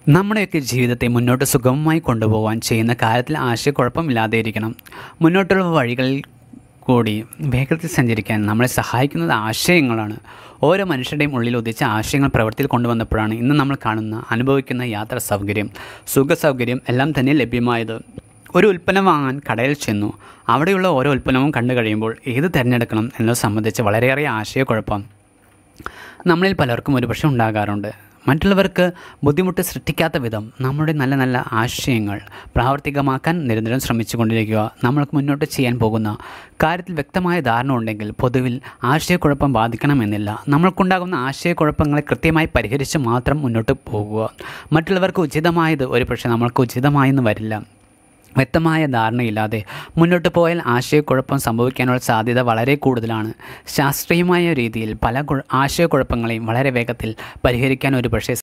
നമ്മുടെയൊക്കെ ജീവിതത്തെ മുന്നോട്ട് സുഗമമായി കൊണ്ടുപോകാൻ ചെയ്യുന്ന കാര്യത്തിൽ ആശയക്കുഴപ്പമില്ലാതെ ഇരിക്കണം മുന്നോട്ടുള്ള വഴികളിൽ കൂടി വേഗത്തിൽ സഞ്ചരിക്കാൻ നമ്മളെ സഹായിക്കുന്നത് ആശയങ്ങളാണ് ഓരോ മനുഷ്യരുടെയും ഉള്ളിൽ ഉദിച്ച ആശയങ്ങൾ പ്രവൃത്തിയിൽ കൊണ്ടുവന്നപ്പോഴാണ് ഇന്ന് നമ്മൾ കാണുന്ന അനുഭവിക്കുന്ന യാത്രാ സൗകര്യം സുഖ സൗകര്യം എല്ലാം തന്നെ ലഭ്യമായത് ഒരു ഉൽപ്പന്നം വാങ്ങാൻ കടയിൽ ചെന്നു അവിടെയുള്ള ഓരോ ഉൽപ്പന്നവും കണ്ടു കഴിയുമ്പോൾ ഏത് തിരഞ്ഞെടുക്കണം എന്നത് സംബന്ധിച്ച് വളരെയേറെ ആശയക്കുഴപ്പം നമ്മളിൽ പലർക്കും ഒരുപക്ഷെ ഉണ്ടാകാറുണ്ട് മറ്റുള്ളവർക്ക് ബുദ്ധിമുട്ട് സൃഷ്ടിക്കാത്ത വിധം നമ്മുടെ നല്ല നല്ല ആശയങ്ങൾ പ്രാവർത്തികമാക്കാൻ നിരന്തരം ശ്രമിച്ചുകൊണ്ടിരിക്കുക നമ്മൾക്ക് മുന്നോട്ട് ചെയ്യാൻ പോകുന്ന കാര്യത്തിൽ വ്യക്തമായ ധാരണ ഉണ്ടെങ്കിൽ പൊതുവിൽ ആശയക്കുഴപ്പം ബാധിക്കണമെന്നില്ല നമ്മൾക്കുണ്ടാകുന്ന ആശയക്കുഴപ്പങ്ങളെ കൃത്യമായി പരിഹരിച്ച് മാത്രം മുന്നോട്ട് പോകുക മറ്റുള്ളവർക്ക് ഉചിതമായത് ഒരുപക്ഷെ നമ്മൾക്ക് ഉചിതമായെന്ന് വരില്ല വ്യക്തമായ ധാരണയില്ലാതെ മുന്നോട്ട് പോയാൽ ആശയക്കുഴപ്പം സംഭവിക്കാനുള്ള സാധ്യത വളരെ കൂടുതലാണ് ശാസ്ത്രീയമായ രീതിയിൽ പല കുഴ- ആശയക്കുഴപ്പങ്ങളെയും വളരെ വേഗത്തിൽ പരിഹരിക്കാൻ ഒരു പക്ഷേ